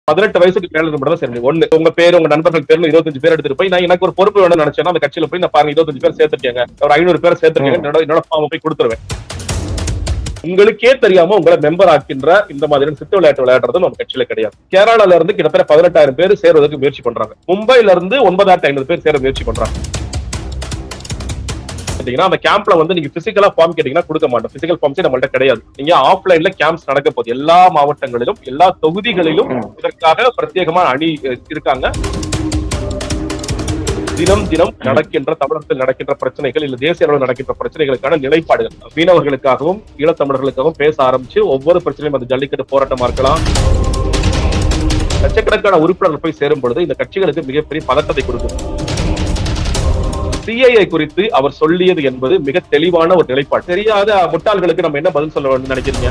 பதினெட்டு வயசுக்கு மேல மட்டும் தான் சேர முடியும் ஒண்ணு உங்க பேர் உங்க நண்பர்கள் பேர்ல இருபத்தஞ்சு பேர் எடுத்துட்டு போய் நான் எனக்கு ஒரு பொறுப்பு வேணும்னு நினைச்சேன்னா அந்த கட்சியில போய் நான் பாருங்க இருபத்தஞ்சு பேர் சேர்த்துருக்கேங்க ஒரு ஐநூறு பேர் சேர்த்துருக்கேன் என்னோட என்னோட ஃபார்ம் போய் கொடுத்துருவேன் உங்களுக்கே தெரியாம உங்களை மெம்பர் ஆக்கின்ற இந்த மாதிரியான சித்து விளையாட்டு விளையாடுறது நம்ம கட்சியில கிடையாது கேரளால இருந்து கிட்டத்தட்ட பதினெட்டாயிரம் பேர் சேர்வதற்கு முயற்சி பண்றாங்க மும்பைல இருந்து ஒன்பதாயிரத்தி ஐநூறு பேர் சேர முயற்சி பண்றாங்க கேட்டீங்கன்னா அந்த கேம்ப்ல வந்து நீங்க பிசிக்கலா ஃபார்ம் கேட்டீங்கன்னா கொடுக்க மாட்டோம் பிசிக்கல் ஃபார்ம்ஸே நம்மள்ட்ட கிடையாது நீங்க ஆஃப்லைன்ல கேம்ப்ஸ் நடக்க போகுது எல்லா மாவட்டங்களிலும் எல்லா தொகுதிகளிலும் இதற்காக பிரத்யேகமான அணி அஹ், இருக்காங்க தினம் தினம் நடக்கின்ற தமிழகத்தில் நடக்கின்ற பிரச்சனைகள் இல்ல தேசிய அளவில் நடக்கின்ற பிரச்சனைகளுக்கான நிலைப்பாடுகள் மீனவர்களுக்காகவும் ஈழத்தமிழர்களுக்காகவும் பேச ஆரம்பிச்சு ஒவ்வொரு பிரச்சனையும் அது ஜல்லிக்கட்டு போராட்டமா இருக்கலாம் லட்சக்கணக்கான உறுப்பினர்கள் போய் சேரும் பொழுது இந்த கட்சிகளுக்கு மிகப்பெரிய பதட்டத்தை கொடுக்கும் சிஐஏ குறித்து அவர் சொல்லியது என்பது மிக தெளிவான ஒரு நிலைப்பாடு தெரியாத முட்டாள்களுக்கு நம்ம என்ன பதில் சொல்ல வேண்டும் நினைக்கிறீங்க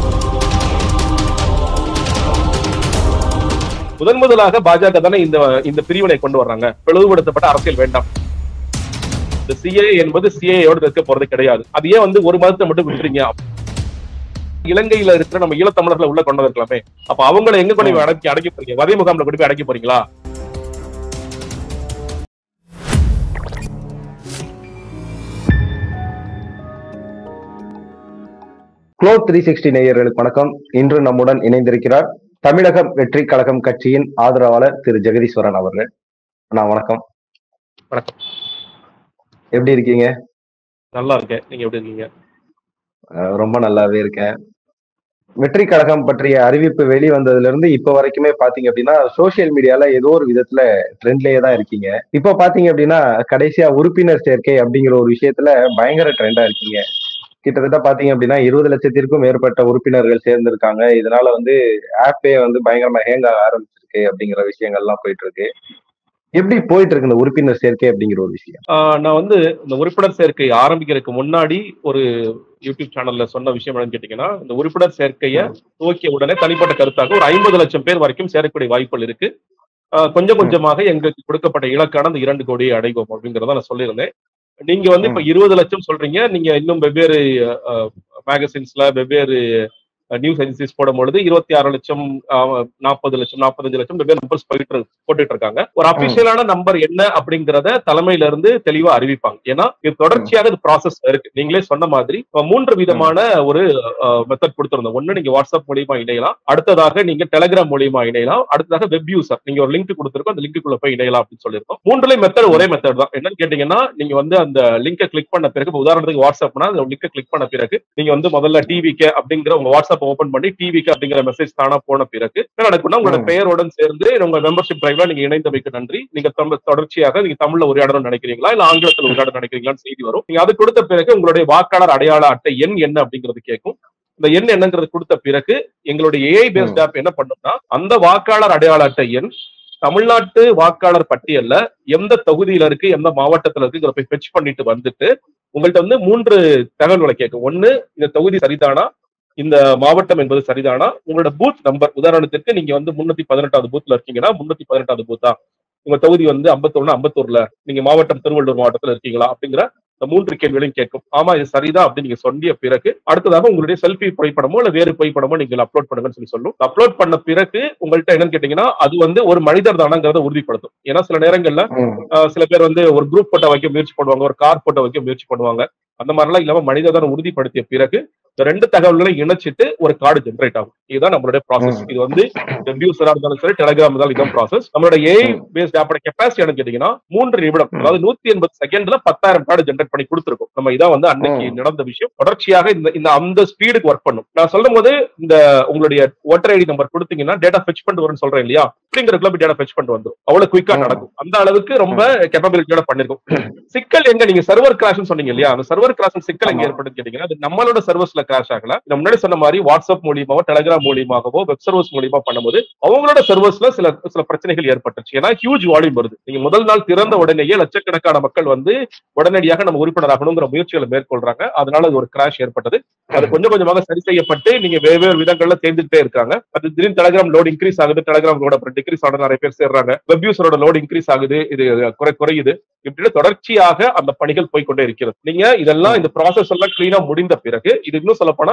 முதன் முதலாக பாஜக தானே இந்த இந்த பிரிவினை கொண்டு வர்றாங்க பிளவுபடுத்தப்பட்ட அரசியல் வேண்டாம் இந்த சிஏ என்பது சிஏயோட இருக்க போறது கிடையாது அது ஏன் வந்து ஒரு மதத்தை மட்டும் விட்டுறீங்க இலங்கையில இருக்கிற நம்ம ஈழத்தமிழர்களை உள்ள கொண்டு இருக்கலாமே அப்ப அவங்களை எங்க கொண்டு போய் அடக்கி அடக்கி போறீங்க வதை முகாம்ல கொண்டு போய் அடக்கி போறீங்களா க்ளோ த்ரீ சிக்ஸ்டி நேயர்களுக்கு வணக்கம் இன்று நம்முடன் இணைந்திருக்கிறார் தமிழக வெற்றி கழகம் கட்சியின் ஆதரவாளர் திரு ஜெகதீஸ்வரன் அவர்கள் அண்ணா வணக்கம் வணக்கம் எப்படி இருக்கீங்க நல்லா இருக்கேன் நீங்க எப்படி இருக்கீங்க அஹ் ரொம்ப நல்லாவே இருக்கேன் வெற்றி கழகம் பற்றிய அறிவிப்பு வெளிவந்ததுல இருந்து இப்ப வரைக்குமே பாத்தீங்க அப்படின்னா சோசியல் மீடியால ஏதோ ஒரு விதத்துல ட்ரெண்ட்லயே தான் இருக்கீங்க இப்ப பாத்தீங்க அப்படின்னா கடைசியா உறுப்பினர் சேர்க்கை அப்படிங்கிற ஒரு விஷயத்துல பயங்கர ட்ரெண்டா இருக்கீங்க கிட்டத்தட்ட பாத்தீங்க அப்படின்னா இருபது லட்சத்திற்கும் மேற்பட்ட உறுப்பினர்கள் சேர்ந்திருக்காங்க இதனால வந்து ஆப்பே வந்து பயங்கரமா ஹேங் ஆக ஆரம்பிச்சிருக்கு அப்படிங்கிற விஷயங்கள்லாம் போயிட்டு இருக்கு எப்படி போயிட்டு இருக்கு இந்த உறுப்பினர் சேர்க்கை அப்படிங்கிற ஒரு விஷயம் ஆஹ் நான் வந்து இந்த உறுப்பினர் சேர்க்கை ஆரம்பிக்கிறதுக்கு முன்னாடி ஒரு யூடியூப் சேனல்ல சொன்ன விஷயம் என்னன்னு கேட்டீங்கன்னா இந்த உறுப்பினர் சேர்க்கையை துவக்கிய உடனே தனிப்பட்ட கருத்தாக ஒரு ஐம்பது லட்சம் பேர் வரைக்கும் சேரக்கூடிய வாய்ப்புகள் இருக்கு ஆஹ் கொஞ்சம் கொஞ்சமாக எங்களுக்கு கொடுக்கப்பட்ட இலக்கான அந்த இரண்டு கோடியை அடைவோம் அப்படிங்கறத நான் சொல்லியிருந்தேன் நீங்க வந்து இப்ப இருபது லட்சம் சொல்றீங்க நீங்க இன்னும் வெவ்வேறு மேகசின்ஸ்ல வெவ்வேறு நியூஸ் ஏஜென்சிஸ் போடும்பொழுது இருபத்தி ஆறு லட்சம் நாற்பது லட்சம் நாற்பத்தஞ்சு லட்சம் வெவ்வேறு நம்பர்ஸ் போயிட்டு இருக்கு- போட்டுட்டு இருக்காங்க ஒரு அபிஷியலான நம்பர் என்ன அப்படிங்கறத தலைமையில இருந்து தெளிவா அறிவிப்பாங்க ஏன்னா இது தொடர்ச்சியாக இது ப்ராசஸ் இருக்கு நீங்களே சொன்ன மாதிரி இப்ப மூன்று விதமான ஒரு மெத்தட் கொடுத்திருந்தோம் ஒண்ணு நீங்க வாட்ஸ்அப் மூலியமா இணையலாம் அடுத்ததாக நீங்க டெலிகிராம் மூலியமா இணையலாம் அடுத்ததாக வெப் யூசர் நீங்க ஒரு லிங்க் கொடுத்திருக்கோம் அந்த லிங்க்குள்ள போய் இணையலாம் அப்படின்னு சொல்லியிருக்கோம் மூன்றுலயும் மெத்தட் ஒரே மெத்தட் தான் என்னன்னு கேட்டீங்கன்னா நீங்க வந்து அந்த லிங்கை கிளிக் பண்ண பிறகு இப்ப உதாரணத்துக்கு வாட்ஸ்அப்னா அந்த லிங்கை கிளிக் பண்ண பிறகு நீங்க வந்து முதல்ல டிவிக்கு அப்படிங்கிற உங்க வாட்ஸ்அப் ஓபன் பண்ணி டிவிக்கு அப்படிங்கிற மெசேஜ் தானா போன பிறகு என்ன நடக்கும்னா உங்களோட ம். பெயருடன் சேர்ந்து உங்க மெம்பர்ஷிப் டிரைவ்ல நீங்க இணைந்தமைக்கு நன்றி நீங்க தமிழ் தொடர்ச்சியாக நீங்க தமிழ்ல உரையாடணும்னு நினைக்கிறீங்களா இல்ல ஆங்கிலத்தில் உரையாட நினைக்கிறீங்களான்னு செய்தி வரும் நீங்க அது கொடுத்த பிறகு உங்களுடைய வாக்காளர் அடையாள அட்டை எண் என்ன அப்படிங்கிறது கேட்கும் இந்த எண் என்னங்கிறது கொடுத்த பிறகு எங்களுடைய ஏஐ பேஸ்ட் ஆப் என்ன பண்ணும்னா அந்த வாக்காளர் அடையாள அட்டை எண் தமிழ்நாட்டு வாக்காளர் பட்டியல்ல எந்த தொகுதியில இருக்கு எந்த மாவட்டத்துல இருக்குங்கிற போய் ஃபெச் பண்ணிட்டு வந்துட்டு உங்கள்ட்ட வந்து மூன்று தகவல்களை கேட்கும் ஒண்ணு இந்த தொகுதி சரிதானா இந்த மாவட்டம் என்பது சரிதானா உங்களோட பூத் நம்பர் உதாரணத்திற்கு நீங்க வந்து முன்னூத்தி பதினெட்டாவது பூத்ல இருக்கீங்கன்னா முன்னூத்தி பதினெட்டாவது பூத்தா உங்க தொகுதி வந்து ஐம்பத்தொன்னு ஐம்பத்தூர்ல நீங்க மாவட்டம் திருவள்ளூர் மாவட்டத்துல இருக்கீங்களா அப்படிங்கிற இந்த மூன்று கேள்விகளையும் கேட்கும் ஆமா இது சரிதான் அப்படின்னு நீங்க சொன்னிய பிறகு அடுத்ததாக உங்களுடைய செல்ஃபி புகைப்படமோ இல்ல வேறு புகைப்படமோ நீங்க அப்லோட் பண்ணுங்கன்னு சொல்லி சொல்லும் அப்லோட் பண்ண பிறகு உங்கள்ட்ட என்னன்னு கேட்டீங்கன்னா அது வந்து ஒரு மனிதர் தானங்கிறத உறுதிப்படுத்தும் ஏன்னா சில நேரங்கள்ல ஆஹ் சில பேர் வந்து ஒரு குரூப் போட்டோ வைக்க முயற்சி பண்ணுவாங்க ஒரு கார் போட்டோ வைக்க முயற்சி பண்ணுவாங்க அந்த மாதிரிலாம் இல்லாம மனிதனை உறுதிப்படுத்திய பிறகு இந்த ரெண்டு தகவல்களை இணைச்சிட்டு ஒரு கார்டு ஜென்ரேட் ஆகும் இதுதான் நம்மளுடைய ப்ராசஸ் ம். இது வந்து வெப்யூசரா இருந்தாலும் சரி டெலிகிராம் இருந்தாலும் இதான் ப்ராசஸ் நம்மளோட ஏஐ பேஸ்ட் ஆப்போட கெப்பாசிட்டி என்னன்னு கேட்டீங்கன்னா மூன்று நிமிடம் ம். அதாவது நூத்தி எண்பது செகண்ட்ல பத்தாயிரம் கார்டு ஜென்ரேட் பண்ணி கொடுத்துருக்கோம் நம்ம இதான் வந்து அன்னைக்கு ம். நடந்த விஷயம் தொடர்ச்சியாக இந்த இந்த அந்த ஸ்பீடுக்கு ஒர்க் பண்ணும் நான் சொல்லும் போது இந்த உங்களுடைய ஓட்டர் ஐடி நம்பர் கொடுத்தீங்கன்னா டேட்டா ஃபெச் பண்ணிட்டு வரும்னு சொல்றேன் இல்லையா அப்படிங்கிறதுக்குள்ள போய் டேட்டா ஃபெச் பண்ணிட்டு வந்துரும் அவ்வளவு குயிக்கா ம். நடக்கும் அந்த அளவுக்கு ரொம்ப கேப்பபிலிட்டியோட பண்ணிருக்கும் சிக்கல் எங்க நீங்க சர்வர் கிராஷ்னு சொன்னீங்க இல்லையா அந்த சர்வர் கிராஷ் சிக்கல் எங்க ஆமா. ஏற்படுது கேட்டீங்கன்னா அது நம்மளோட சர்வர்ஸ்ல கிராஷ் ஆகல நம்ம முன்னாடி சொன்ன மாதிரி வாட்ஸ்அப் மூலியமாவோ டெலிகிராம் மூலியமாகவோ வெப் சர்வர்ஸ் மூலியமா பண்ணும்போது அவங்களோட சர்வர்ஸ்ல சில சில பிரச்சனைகள் ஏற்பட்டுச்சு ஏன்னா ஹியூஜ் வால்யூம் வருது நீங்க முதல் நாள் திறந்த உடனேயே லட்சக்கணக்கான மக்கள் வந்து உடனடியாக நம்ம உறுப்பினர் ஆகணுங்கிற முயற்சிகளை மேற்கொள்றாங்க அதனால அது ஒரு கிராஷ் ஏற்பட்டது அது கொஞ்சம் கொஞ்சமாக சரி செய்யப்பட்டு நீங்க வெவ்வேறு விதங்கள்ல சேர்ந்துட்டே இருக்காங்க அது திடீர்னு டெலிகிராம் லோட் இன்க்ரீஸ் ஆகுது டெலிகிராம் லோட டிக்ரீஸ் ஆன நிறைய பேர் சேர்றாங்க வெப் யூசரோட லோட் இன்க்ரீஸ் ஆகுது இது குறை குறையுது இப்படி தொடர்ச்சியாக அந்த பணிகள் போய்க்கொண்டே இருக்கிறது நீங்க இதெல்லாம் இந்த ப்ராசஸ் எல்லாம் கிளீனா முடிந்த பிறகு இது இன்னும் சொல்ல போனா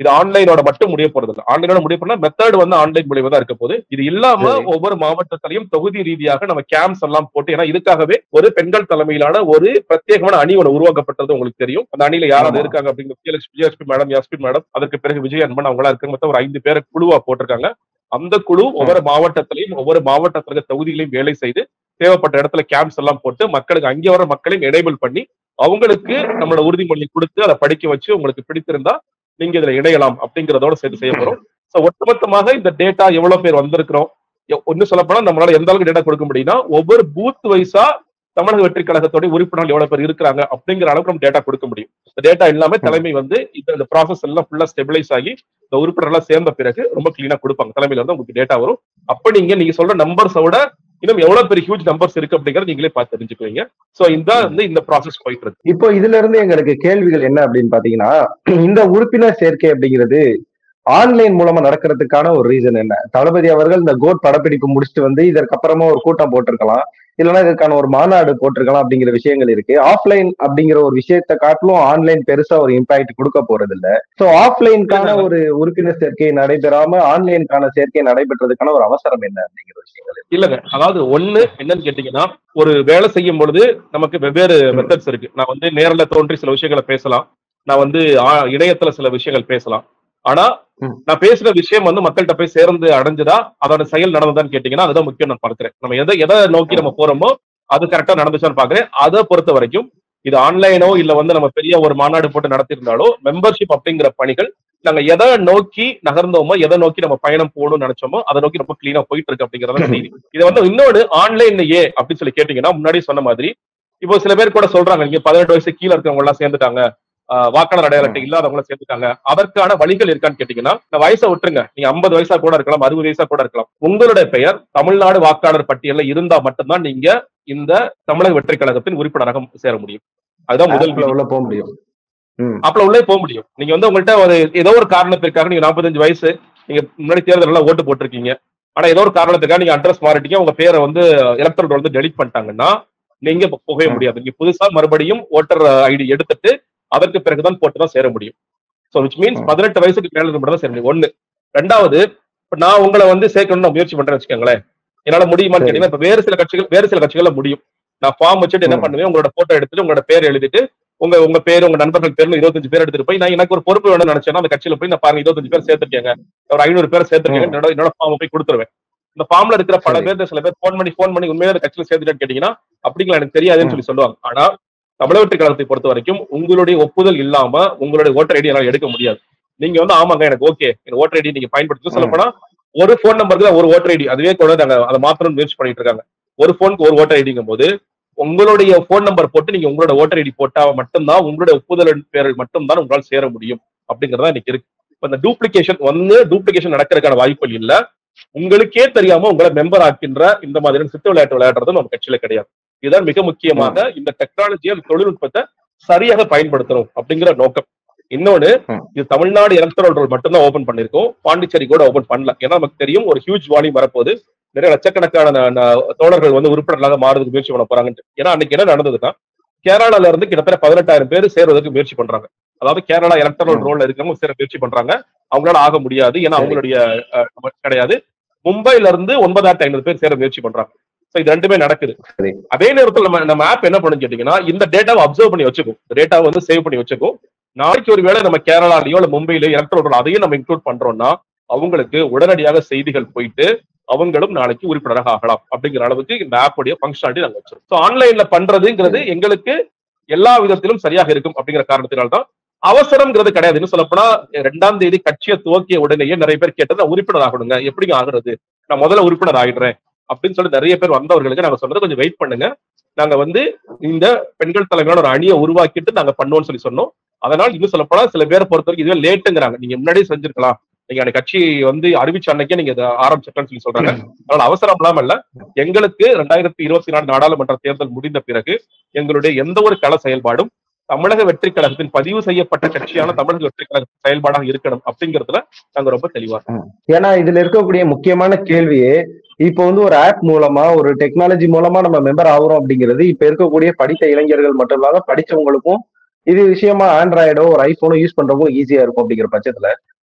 இது ஆன்லைனோட மட்டும் முடிய போறது இல்லை ஆன்லைனோட முடிய போறதுனா மெத்தட் வந்து ஆன்லைன் மூலியமா தான் இருக்க போகுது இது இல்லாம சரி. ஒவ்வொரு மாவட்டத்திலையும் தொகுதி ரீதியாக நம்ம கேம்ப்ஸ் எல்லாம் போட்டு ஏன்னா இதுக்காகவே ஒரு பெண்கள் தலைமையிலான ஒரு பிரத்யேகமான அணி ஒன்று உருவாக்கப்பட்டது உங்களுக்கு தெரியும் அந்த அணியில யாராவது ஆமா. இருக்காங்க அப்படிங்கிற விஜயலட்சுமி விஜயலட்சுமி மேடம் யாஸ்மின் மேடம் அதற்கு பிறகு விஜய் அன்பன் அவங்களா இருக்காங்க மொத்தம் ஒரு ஐந்து பேரை குழுவா போட்டிருக்காங்க அந்த குழு ஒவ்வொரு மாவட்டத்திலையும் ஒவ்வொரு மாவட்டத்துல இருக்க தொகுதிகளையும் வேலை செய்து தேவைப்பட்ட இடத்துல கேம்ப்ஸ் எல்லாம் போட்டு மக்களுக்கு அங்கே வர மக்களையும் எனேபிள் பண்ணி அவங்களுக்கு நம்மளோட உறுதிமொழியை கொடுத்து அதை படிக்க வச்சு உங்களுக்கு பிடித்திருந்தா நீங்க இதுல இணையலாம் அப்படிங்கறதோட சேர்த்து செய்ய போறோம் சோ ஒட்டுமொத்தமாக இந்த டேட்டா எவ்வளவு பேர் வந்திருக்கிறோம் எ- ஒண்ணு சொல்ல போனா நம்மளால எந்த அளவுக்கு டேட்டா கொடுக்க முடியும்னா ஒவ்வொரு பூத் வைஸா தமிழக வெற்றி கழகத்தோட உறுப்பினர்கள் எவ்வளவு பேர் இருக்கிறாங்க அப்படிங்கிற அளவுக்கு நம்ம டேட்டா கொடுக்க முடியும் இந்த டேட்டா இல்லாம தலைமை வந்து இந்த இந்த ப்ராசஸ் எல்லாம் ஃபுல்லா ஸ்டெபிலைஸ் ஆகி இந்த உறுப்பினர்லாம் சேர்ந்த பிறகு ரொம்ப கிளீனா கொடுப்பாங்க தலைமையில இருந்து உங்களுக்கு டேட்டா வரும் அப்ப நீங்க நீங்க சொல்ற நம்பர்ஸோட இன்னும் எவ்வளவு பெரிய ஹியூஜ் நம்பர்ஸ் இருக்கு அப்படிங்கறத நீங்களே பார்த்து தெரிஞ்சுக்குவீங்க சோ இந்த வந்து இந்த ப்ராசஸ் போயிட்டு இருக்கு இப்போ இதுல இருந்து எங்களுக்கு கேள்விகள் என்ன அப்படின்னு பாத்தீங்கன்னா இந்த உறுப்பினர் சேர்க்கை அப்படிங்கிறது ஆன்லைன் மூலமா நடக்கிறதுக்கான ஒரு ரீசன் என்ன தளபதி அவர்கள் இந்த கோட் படப்பிடிப்பு முடிச்சுட்டு வந்து இதற்கு அப்புறமா ஒரு கூட்டம் போட்டிருக்கலாம் இல்லைன்னா இதற்கான ஒரு மாநாடு போட்டிருக்கலாம் அப்படிங்கிற விஷயங்கள் இருக்கு ஆஃப்லைன் அப்படிங்கிற ஒரு விஷயத்தை காட்டிலும் ஆன்லைன் பெருசா ஒரு இம்பாக்ட் கொடுக்க போறது இல்ல சோ ஆஃப்லைனுக்கான ஒரு உறுப்பினர் சேர்க்கை நடைபெறாம ஆன்லைனுக்கான சேர்க்கை நடைபெற்றதுக்கான ஒரு அவசரம் என்ன அப்படிங்கிற விஷயங்கள் இருக்கு. இல்லங்க அதாவது ஒண்ணு என்னன்னு கேட்டீங்கன்னா ஒரு வேலை செய்யும் பொழுது நமக்கு வெவ்வேறு மெத்தட்ஸ் இருக்கு நான் வந்து நேர்ல தோன்றி சில விஷயங்களை பேசலாம் நான் வந்து ஆ- இணையத்துல சில விஷயங்கள் பேசலாம் ஆனா ம். நான் பேசுற விஷயம் வந்து மக்கள்கிட்ட போய் சேர்ந்து அடைஞ்சதா அதோட செயல் நடந்ததான்னு கேட்டீங்கன்னா அதுதான் முக்கியம் நான் பார்க்கிறேன் நம்ம எதை எதை நோக்கி நம்ம போறோமோ அது கரெக்டா நடந்துச்சான்னு பாக்குறேன் அதை பொறுத்த வரைக்கும் இது ஆன்லைனோ இல்ல வந்து நம்ம பெரிய ஒரு மாநாடு போட்டு நடத்திருந்தாலோ மெம்பர்ஷிப் அப்படிங்கிற பணிகள் நாங்க எதை நோக்கி நகர்ந்தோமோ எதை நோக்கி நம்ம பயணம் போகணும்னு நினைச்சோமோ அதை நோக்கி ரொம்ப கிளீனா போயிட்டு இருக்கு அப்படிங்கறத செய்தி இது வந்து இன்னொன்னு ஆன்லைன்லயே அப்படின்னு சொல்லி கேட்டீங்கன்னா முன்னாடி சொன்ன மாதிரி இப்போ சில பேர் கூட சொல்றாங்க நீங்க பதினெட்டு வயசு கீழே இருக்கவங்க எல்லாம் சேர்ந்துட்டாங்க ஆஹ் வாக்காளர் அடையாள அட்டை இல்லாதவங்க சேர்ந்துட்டாங்க அதற்கான வழிகள் இருக்கான்னு கேட்டீங்கன்னா இந்த வயசை விட்டுருங்க நீங்க ஐம்பது வயசா கூட இருக்கலாம் அறுபது வயசா கூட இருக்கலாம் உங்களுடைய பெயர் தமிழ்நாடு வாக்காளர் பட்டியல்ல இருந்தா மட்டும்தான் நீங்க இந்த தமிழக வெற்றி கழகத்தின் உறுப்பினராக சேர முடியும் அதுதான் முதல் ஆப்ல விதி. உள்ள போக முடியும் ம் அப்பல உள்ளே போக முடியும் நீங்க வந்து உங்கள்ட்ட ஒரு ஏதோ ஒரு காரணத்திற்காக நீங்க 45 வயசு நீங்க முன்னாடி தேர்தலில் ஓட்டு போட்டிருக்கீங்க ஆனா ஏதோ ஒரு காரணத்துக்காக நீங்க அட்ரஸ் மாறிட்டீங்க உங்க பேரை வந்து எலக்ட்ரல் வந்து டெலிட் பண்ணிட்டாங்கன்னா நீங்க இப்ப போகவே ம். முடியாது நீங்க புதுசா மறுபடியும் ஓட்டர் ஐடி எடுத்துட்டு அதற்கு பிறகுதான் போட்டு தான் சேர முடியும் சோ விச் மீன்ஸ் ம். பதினெட்டு வயசுக்கு மேல மட்டும் தான் சேர முடியும் ஒண்ணு ரெண்டாவது இப்ப நான் உங்களை வந்து சேர்க்கணும்னு நான் முயற்சி பண்றேன்னு வச்சுக்கோங்களேன் என்னால முடியுமான்னு சரி. கேட்டீங்கன்னா இப்ப வேறு சில கட்சிகள் வேறு சில கட்சிகள்ல முடியும் நான் ஃபார்ம் வச்சுட்டு என்ன ம். பண்ணுவேன் உங்களோட போட்டோ எடுத்துட்டு உங்களோட பேர் எழுதிட்டு உங்க உங்க பேர் உங்க நண்பர்கள் பேர்ல இருபத்தஞ்சு பேர் எடுத்துட்டு போய் நான் எனக்கு ஒரு பொறுப்பு வேணும்னு நினைச்சேன்னா அந்த கட்சியில போய் நான் பாருங்க இருபத்தஞ்சு பேர் சேர்த்திருக்கேங்க ஒரு ஐநூறு பேர் சேர்த்திருக்கேங்க ம். என்னோட என்னோட ஃபார்ம் போய் கொடுத்துருவேன் இந்த ஃபார்ம்ல இருக்கிற பல சரி. பேர் சில பேர் ஃபோன் பண்ணி ஃபோன் பண்ணி உண்மையிலே அந்த கட்சியில சேர்த்துட்டேன்னு கேட்டீங்கன்னா அப்படிங்களா எனக்கு தெரியாதுன்னு ம். சொல்லி சொல்லுவாங்க ஆனா தமிழகத்தை கழகத்தை பொறுத்த வரைக்கும் உங்களுடைய ஒப்புதல் இல்லாம உங்களுடைய ஓட்டர் ஐடி என்னால எடுக்க முடியாது நீங்க வந்து ஆமாங்க எனக்கு ஓகே எனக்கு ஓட்டர் ஐடி நீங்க பயன்படுத்தி சொல்ல போனா ஒரு ஃபோன் நம்பருக்கு தான் ஒரு ஓட்டர் ஐடி அதுவே கூட நாங்க அதை மாத்தணும்னு முயற்சி பண்ணிட்டு இருக்காங்க ஒரு ஃபோனுக்கு ஒரு ஓட்டர் ஐடிங்கும் போது உங்களுடைய ஃபோன் நம்பர் போட்டு நீங்க உங்களோட ஓட்டர் ஐடி போட்டா மட்டும்தான் உங்களுடைய ஒப்புதல் பேரில் மட்டும்தான் உங்களால் சேர முடியும் அப்படிங்கறதா இன்னைக்கு இருக்கு இப்ப இந்த டூப்ளிகேஷன் ஒன்னு டூப்ளிகேஷன் நடக்கிறதுக்கான வாய்ப்புகள் இல்ல உங்களுக்கே தெரியாம உங்களை மெம்பர் ஆக்கின்ற இந்த மாதிரியான சித்து விளையாட்டு விளையாடுறது நம்ம கட்சியில கிடையாது இதுதான் மிக முக்கியமாக இந்த டெக்னாலஜியை அந்த தொழில்நுட்பத்தை சரியாக பயன்படுத்தணும் அப்படிங்கிற நோக்கம் இன்னொன்னு ம். இது தமிழ்நாடு எலக்ட்ரல் ரோல் மட்டும் ஓபன் பண்ணிருக்கோம் பாண்டிச்சேரி கூட ஓபன் பண்ணல ஏன்னா நமக்கு தெரியும் ஒரு ஹியூஜ் வால்யூம் வரப்போகுது நிறைய லட்சக்கணக்கான ந- ந- தோழர்கள் வந்து உறுப்பினர்களாக மாறுறதுக்கு முயற்சி பண்ண போறாங்கன்ட்டு ஏன்னா அன்னைக்கு என்ன நடந்ததுன்னா கேரளால இருந்து கிட்டத்தட்ட பதினெட்டாயிரம் பேர் சேர்வதற்கு முயற்சி பண்றாங்க அதாவது கேரளா எலக்ட்ரல் ம். ரோல்ல இருக்கவங்க சேர முயற்சி பண்றாங்க அவங்களால ஆக முடியாது ஏன்னா சரி. அவங்களுடைய அஹ், நமக்கு கிடையாது மும்பைல இருந்து ஒன்பதாயிரத்தி ஐநூறு பேர் சேர முயற்சி பண்றாங்க சோ இது ரெண்டுமே நடக்குது சரி. அதே நேரத்துல நம்ம நம்ம ஆப் என்ன பண்ணுன்னு கேட்டீங்கன்னா இந்த டேட்டாவை அப்சர்வ் பண்ணி வச்சுக்கும் இந்த டேட்டாவை வந்து சேவ் பண்ணி வச்சுக்கும் நாளைக்கு ஒருவேளை நம்ம கேரளாலயோ இல்ல மும்பைலயோ எலக்ட்ரல் ரோல் அதையும் நம்ம இன்க்ளூட் பண்றோம்னா அவங்களுக்கு உடனடியாக செய்திகள் போயிட்டு அவங்களும் நாளைக்கு உறுப்பினராக ஆகலாம் அப்படிங்கிற அளவுக்கு இந்த ஆப்புடைய ஃபங்க்ஷனாலிட்டி நாங்க வச்சிருக்கோம் ஸோ ஆன்லைன்ல பண்றதுங்கிறது எங்களுக்கு எல்லா விதத்திலும் சரியாக இருக்கும் அப்படிங்கிற காரணத்தினால்தான் அவசரம்ங்கிறது கிடையாது இன்னும் சொல்லப்போனா ரெண்டாம் தேதி கட்சியை துவக்கிய உடனேயே நிறைய பேர் கேட்டது "நான் உறுப்பினர் ஆகணுங்க எப்படிங்க ஆகுறது நான் முதல்ல உறுப்பினர் ஆகிடுறேன் அப்படின்னு சொல்லி நிறைய பேர் வந்தவர்களுக்கு நாங்க சொன்னது கொஞ்சம் வெயிட் பண்ணுங்க நாங்க வந்து இந்த பெண்கள் தலைமையான ஒரு அணியை உருவாக்கிட்டு நாங்க பண்ணுவோம்னு சொல்லி சொன்னோம் அதனால் இன்னும் சொல்லப்போனா சில பேரை பொறுத்த வரைக்கும் இதுவே லேட்டுங்கிறாங்க நீங்க முன்னாடியே செஞ்சிருக்கலாம் நீங்க அந்த கட்சி வந்து அறிவிச்ச அன்னைக்கே நீங்க இதை ஆரம்பிச்சிட்டேன்னு சொல்லி சொல்றாங்க அதனால அவசரம் இல்லாம இல்ல எங்களுக்கு ரெண்டாயிரத்தி இருபத்தி நாலு நாடாளுமன்ற தேர்தல் முடிந்த பிறகு எங்களுடைய எந்த ஒரு கள செயல்பாடும் தமிழக வெற்றி கழகத்தின் பதிவு செய்யப்பட்ட கட்சியான தமிழக வெற்றி கழக செயல்பாடாக இருக்கணும் அப்படிங்கறதுல நாங்க ரொம்ப தெளிவா இருக்கோம். ஏன்னா இதுல இருக்கக்கூடிய முக்கியமான கேள்வியே இப்போ வந்து ஒரு ஆப் மூலமா ஒரு டெக்னாலஜி மூலமா நம்ம மெம்பர் ஆகுறோம் அப்படிங்கிறது இப்ப இருக்கக்கூடிய படித்த இளைஞர்கள் மட்டும் இல்லாம படிச்சவங்களுக்கும் இது விஷயமா ஆண்ட்ராய்டோ ஒரு ஐபோனோ யூஸ் பண்றவங்களும் ஈஸியா இருக்கும் அப்படிங்கிற பட்சத்துல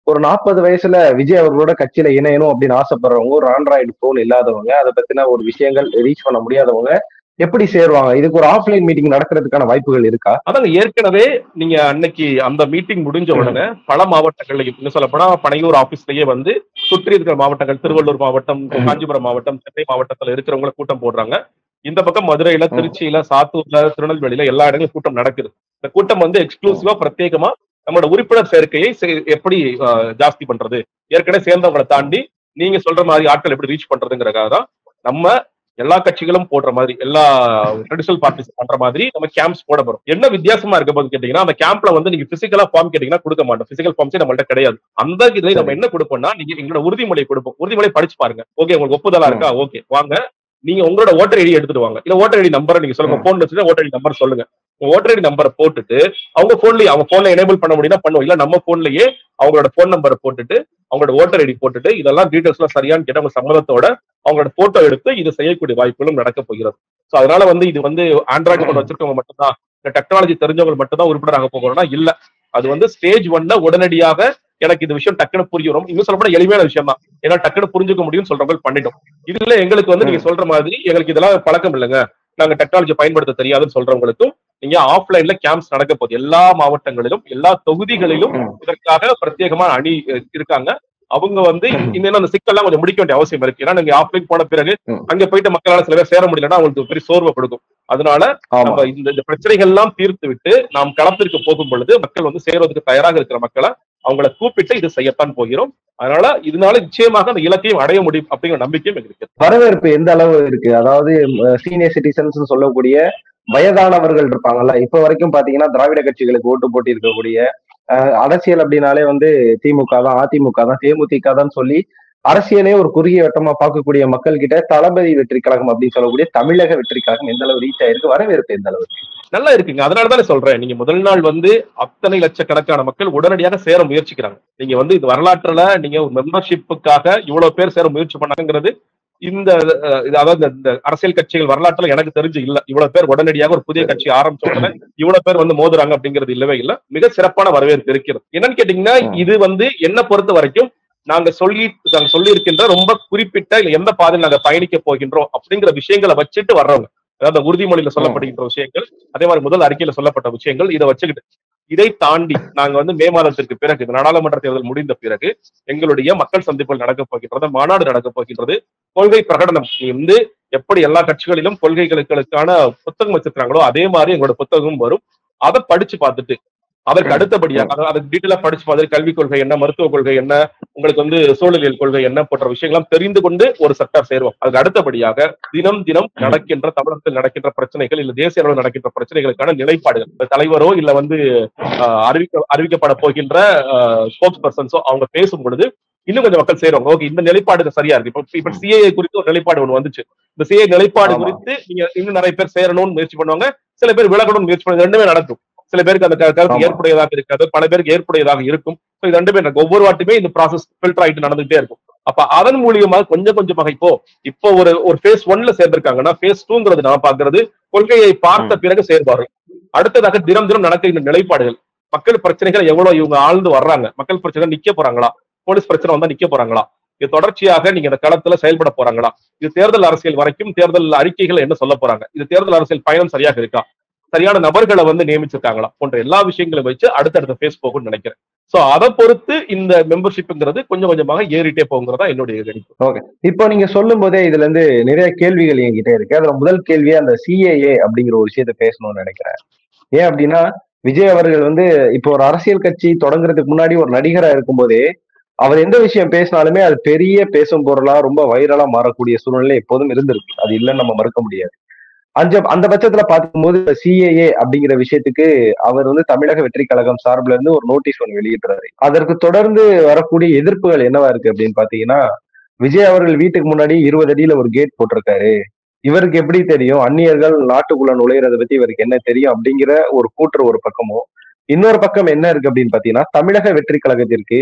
ஒரு நாற்பது வயசுல விஜய் அவர்களோட கட்சியில இணையணும் அப்படின்னு ஆசைப்படுறவங்க ஒரு ஆண்ட்ராய்டு போன் இல்லாதவங்க அதை பத்தின ஒரு விஷயங்கள் ரீச் பண்ண முடியாதவங்க எப்படி சேருவாங்க இதுக்கு ஒரு ஆஃப்லைன் மீட்டிங் நடக்கிறதுக்கான வாய்ப்புகள் இருக்கா அதாங்க ஏற்கனவே நீங்க அன்னைக்கு அந்த மீட்டிங் முடிஞ்ச உடனே பல மாவட்டங்கள்லையும் இன்னும் சொல்ல போனா பனையூர் ஆபீஸ்லயே வந்து சுற்றி இருக்கிற மாவட்டங்கள் திருவள்ளூர் மாவட்டம் காஞ்சிபுரம் மாவட்டம் சென்னை மாவட்டத்துல இருக்கிறவங்கள கூட்டம் போடுறாங்க இந்த பக்கம் மதுரையில திருச்சியில சாத்தூர்ல திருநெல்வேலியில எல்லா இடங்களும் கூட்டம் நடக்குது இந்த கூட்டம் வந்து எக்ஸ்க்ளூசிவா பிரத்யேகமா நம்மளோட உறுப்பினர் சேர்க்கையை செ- எப்படி அஹ், ஜாஸ்தி பண்றது ஏற்கனவே சேர்ந்தவங்களை தாண்டி நீங்க சொல்ற மாதிரி ஆட்கள் எப்படி ரீச் பண்றதுங்கிறதுக்காக தான் நம்ம எல்லா கட்சிகளும் போடுற மாதிரி எல்லா ட்ரெடிஷனல் பார்ட்டிஸ் பண்ற மாதிரி நம்ம கேம்ப்ஸ் போட போறோம் என்ன வித்தியாசமா இருக்க போது கேட்டீங்கன்னா அந்த கேம்ப்ல வந்து நீங்க பிசிக்கலா ஃபார்ம் கேட்டீங்கன்னா கொடுக்க மாட்டோம் பிசிக்கல் ஃபார்ம்ஸே நம்மள்ட்ட கிடையாது அந்த இதுல நம்ம என்ன கொடுப்போம்னா நீங்க எங்களோட உறுதிமொழி கொடுப்போம் உறுதிமொழி படிச்சு பாருங்க ஓகே உங்களுக்கு ஒப்புதலா இருக்கா ஓகே வாங்க நீங்க உங்களோட ஓட்டர் ஐடி எடுத்துட்டு வாங்க இல்ல ஓட்டர் ஐடி நம்பரை நீங்க சொல்லுங்க போன் வச்சுட்டு ஓட்டர் ஐடி நம்பர் சொல்லுங்க உங்க ஓட்டர் ஐடி நம்பரை போட்டுட்டு அவங்க போன்லயே அவங்க போன்ல எனேபிள் பண்ண முடியும்னா பண்ணுவோம் இல்ல நம்ம போன்லயே அவங்களோட போன் நம்பரை போட்டுட்டு அவங்களோட ஓட்டர் ஐடி போட்டுட்டு இதெல்லாம் டீடைல்ஸ் எல்லாம் சரியான்னு கேட்டு அவங்க சம்மதத்தோட அவங்களோட போட்டோ எடுத்து இது செய்யக்கூடிய வாய்ப்புகளும் நடக்க போகிறது சோ அதனால வந்து இது வந்து ஆண்ட்ராய்டு போன் வச்சிருக்கவங்க மட்டும்தான் இந்த டெக்னாலஜி தெரிஞ்சவங்க மட்டும்தான் உறுப்பினராக போகிறோம்னா இல்ல அது வந்து ஸ்டேஜ் ஒன்ல உடனடியாக எனக்கு இந்த விஷயம் டக்குன்னு புரியும் இன்னும் சொல்ல போனா எளிமையான விஷயம் தான் ஏன்னா டக்குன்னு புரிஞ்சுக்க முடியும்னு சொல்றவங்க பண்ணிட்டோம் இதுல எங்களுக்கு வந்து நீங்க சொல்ற மாதிரி எங்களுக்கு இதெல்லாம் பழக்கம் இல்லைங்க நாங்க டெக்னாலஜி பயன்படுத்த தெரியாதுன்னு சொல்றவங்களுக்கும் நீங்க ஆஃப்லைன்ல கேம்ப்ஸ் நடக்க போகுது எல்லா மாவட்டங்களிலும் எல்லா தொகுதிகளிலும் ம். இதற்காக பிரத்யேகமான அணி அஹ், இருக்காங்க அவங்க வந்து ம். இன்னும் அந்த சிக்கல்லாம் கொஞ்சம் முடிக்க வேண்டிய அவசியம் இருக்கு ஏன்னா நீங்க ஆஃப்லைன் போன பிறகு ம். அங்க போயிட்டு மக்களால சில பேர் சேர முடியலன்னா அவங்களுக்கு பெரிய சோர்வை கொடுக்கும் அதனால ஆமா நம்ம இந்த இந்த பிரச்சனைகள் எல்லாம் தீர்த்து விட்டு நாம் களத்திற்கு போகும் பொழுது மக்கள் வந்து சேருவதற்கு தயாராக இருக்கிற மக்களை அவங்கள கூப்பிட்டு இது செய்யத்தான் போகிறோம் அதனால இதனால நிச்சயமாக அந்த இலக்கையும் அடைய முடியும் அப்படிங்கிற நம்பிக்கையும் எங்களுக்கு இருக்கு. வரவேற்பு எந்த அளவு இருக்கு அதாவது சீனியர் சிட்டிசன்ஸ் சொல்லக்கூடிய வயதானவர்கள் இருப்பாங்கல்ல இப்ப வரைக்கும் பாத்தீங்கன்னா திராவிட கட்சிகளுக்கு ஓட்டு போட்டி இருக்கக்கூடிய அஹ், அரசியல் அப்படின்னாலே வந்து திமுக தான் அதிமுக தான் தேமுதிக தான் சொல்லி அரசியலே ஒரு குறுகிய வட்டமா பார்க்கக்கூடிய மக்கள் கிட்ட தளபதி வெற்றி கழகம் அப்படின்னு சொல்லக்கூடிய தமிழக வெற்றி கழகம் எந்த அளவு ரீச் ஆயிருக்கு வரவேற்பு எந்த அளவு இருக்கு? நல்லா இருக்குங்க அதனால தானே சொல்றேன் நீங்க முதல் நாள் வந்து அத்தனை லட்சக்கணக்கான மக்கள் உடனடியாக சேர முயற்சிக்கிறாங்க நீங்க வந்து இது வரலாற்றுல நீங்க ஒரு மெம்பர்ஷிப்புக்காக இவ்வளவு பேர் சேர முயற்சி பண்ணாங்கிறது இந்த அஹ், இது அதாவது இந்த- இந்த அரசியல் கட்சிகள் வரலாற்றுல எனக்கு தெரிஞ்சு இல்ல இவ்வளவு பேர் உடனடியாக ஒரு புதிய கட்சி ஆரம்பிச்ச உடனே இவ்வளவு பேர் வந்து மோதுறாங்க அப்படிங்கிறது இல்லவே இல்ல மிக சிறப்பான வரவேற்பு இருக்கிறது என்னன்னு கேட்டீங்கன்னா ம். இது வந்து என்ன பொறுத்த வரைக்கும் நாங்க சொல்லி நாங்க சொல்லி இருக்கின்ற ரொம்ப குறிப்பிட்ட இல்ல எந்த பாதையில் நாங்க பயணிக்க போகின்றோம் அப்படிங்கிற விஷயங்களை வச்சுட்டு வர்றவங்க அதாவது உறுதிமொழியில சொல்லப்படுகின்ற விஷயங்கள் அதே மாதிரி முதல் அறிக்கையில சொல்லப்பட்ட விஷயங்கள் இதை வச்சுக்கிட்டு இதை தாண்டி நாங்க வந்து மே மாதத்திற்கு பிறகு இந்த நாடாளுமன்ற தேர்தல் முடிந்த பிறகு எங்களுடைய மக்கள் சந்திப்புகள் நடக்கப் போகின்றது மாநாடு நடக்கப் போகின்றது கொள்கை பிரகடனம் இது வந்து எப்படி எல்லா கட்சிகளிலும் கொள்கைகளுக்கான புத்தகம் வச்சிருக்காங்களோ அதே மாதிரி எங்களோட புத்தகமும் வரும் அதை படிச்சு பார்த்துட்டு அதற்கு அடுத்தபடியாக அதாவது அதுக்கு டீட்டெயிலா படிச்சு பார்த்து கல்விக் கொள்கை என்ன மருத்துவ கொள்கை என்ன உங்களுக்கு வந்து சூழலியல் கொள்கை என்ன போன்ற விஷயங்கள்லாம் தெரிந்து கொண்டு ஒரு சட்டம் சேருவோம் அதுக்கு அடுத்தபடியாக தினம் தினம் நடக்கின்ற தமிழகத்தில் நடக்கின்ற பிரச்சனைகள் இல்ல தேசிய அளவில் நடக்கின்ற பிரச்சனைகளுக்கான நிலைப்பாடுகள் இந்த தலைவரோ இல்ல வந்து ஆஹ், அறிவிக்க அறிவிக்கப்பட போகின்ற ஸ்போக்ஸ் பர்சன்ஸோ அவங்க பேசும் பொழுது இன்னும் கொஞ்சம் மக்கள் சேருவாங்க ஓகே இந்த நிலைப்பாடு சரியா இருக்கு இப்போ இப்ப சிஏஏ குறித்து ஒரு நிலைப்பாடு ஒண்ணு வந்துச்சு இந்த சிஏ நிலைப்பாடு ஆமா. குறித்து நீங்க இன்னும் நிறைய பேர் சேரணும்னு முயற்சி பண்ணுவாங்க சில பேர் விலகணும்னு முயற்சி பண்ணுவாங்க ரெண்டுமே நடக்கும் சில பேருக்கு அந்த க- கருத்து ஆமா. ஏற்புடையதாக இருக்காது பல பேருக்கு ஏற்புடையதாக இருக்கும் So இது ரெண்டுமே நடக்கும். ஒவ்வொரு வாட்டியுமே இந்த ப்ராசஸ் ஃபில்டர் ஆயிட்டு நடந்துகிட்டே இருக்கும் அப்ப அதன் மூலியமா கொஞ்சம் கொஞ்சமாக இப்போ இப்போ ஒரு ஒரு ஃபேஸ் ஒன்ல சேர்ந்திருக்காங்கன்னா ஃபேஸ் டூங்கிறது நான் பாக்குறது கொள்கையை பார்த்த பிறகு செயல்பார்கள் அடுத்ததாக தினம் தினம் நடக்கின்ற நிலைப்பாடுகள் மக்கள் பிரச்சனைகள் எவ்வளவு இவங்க ஆழ்ந்து வர்றாங்க மக்கள் பிரச்சனை நிக்க போறாங்களா போலீஸ் பிரச்சனை வந்தா நிக்க போறாங்களா இது தொடர்ச்சியாக நீங்க இந்த களத்துல செயல்பட போறாங்களா இது தேர்தல் அரசியல் வரைக்கும் தேர்தல் அறிக்கைகள் என்ன சொல்ல போறாங்க இது தேர்தல் அரசியல் பயணம் சரியாக இருக்கா சரியான நபர்களை வந்து நியமிச்சிருக்காங்களா போன்ற எல்லா விஷயங்களை வச்சு அடுத்தடுத்த ஃபேஸ் போகும்னு நினைக்கிறேன் சோ அதை பொறுத்து இந்த மெம்பர்ஷிப்ங்கிறது கொஞ்சம் கொஞ்சமாக ஏறிட்டே போகுங்கிறதா என்னுடைய கணிப்பு இப்போ நீங்க சொல்லும் போதே இதுல இருந்து நிறைய கேள்விகள் என்கிட்ட இருக்கு அதுல முதல் கேள்வியே அந்த சிஏஏ அப்படிங்கிற ஒரு விஷயத்த பேசணும்னு நினைக்கிறேன் ஏன் அப்படின்னா விஜய் அவர்கள் வந்து இப்போ ஒரு அரசியல் கட்சி தொடங்குறதுக்கு முன்னாடி ஒரு நடிகரா இருக்கும்போதே அவர் எந்த விஷயம் பேசினாலுமே அது பெரிய பேசும் பொருளா ரொம்ப வைரலா மாறக்கூடிய சூழ்நிலை எப்போதும் இருந்திருக்கு அது இல்லைன்னு நம்ம மறுக்க முடியாது அந்த அந்த பட்சத்துல பார்க்கும்போது சிஏஏ அப்படிங்கிற விஷயத்துக்கு அவர் வந்து தமிழக வெற்றி கழகம் சார்பில் இருந்து ஒரு நோட்டீஸ் ஒன்று வெளியிடுறாரு அதற்கு தொடர்ந்து வரக்கூடிய எதிர்ப்புகள் என்னவா இருக்கு அப்படின்னு பாத்தீங்கன்னா விஜய் அவர்கள் வீட்டுக்கு முன்னாடி இருபது அடியில ஒரு கேட் போட்டிருக்காரு இவருக்கு எப்படி தெரியும் அந்நியர்கள் நாட்டுக்குள்ள நுழையிறத பத்தி இவருக்கு என்ன தெரியும் அப்படிங்கிற ஒரு கூற்று ஒரு பக்கமும் இன்னொரு பக்கம் என்ன இருக்கு அப்படின்னு பாத்தீங்கன்னா தமிழக வெற்றி கழகத்திற்கு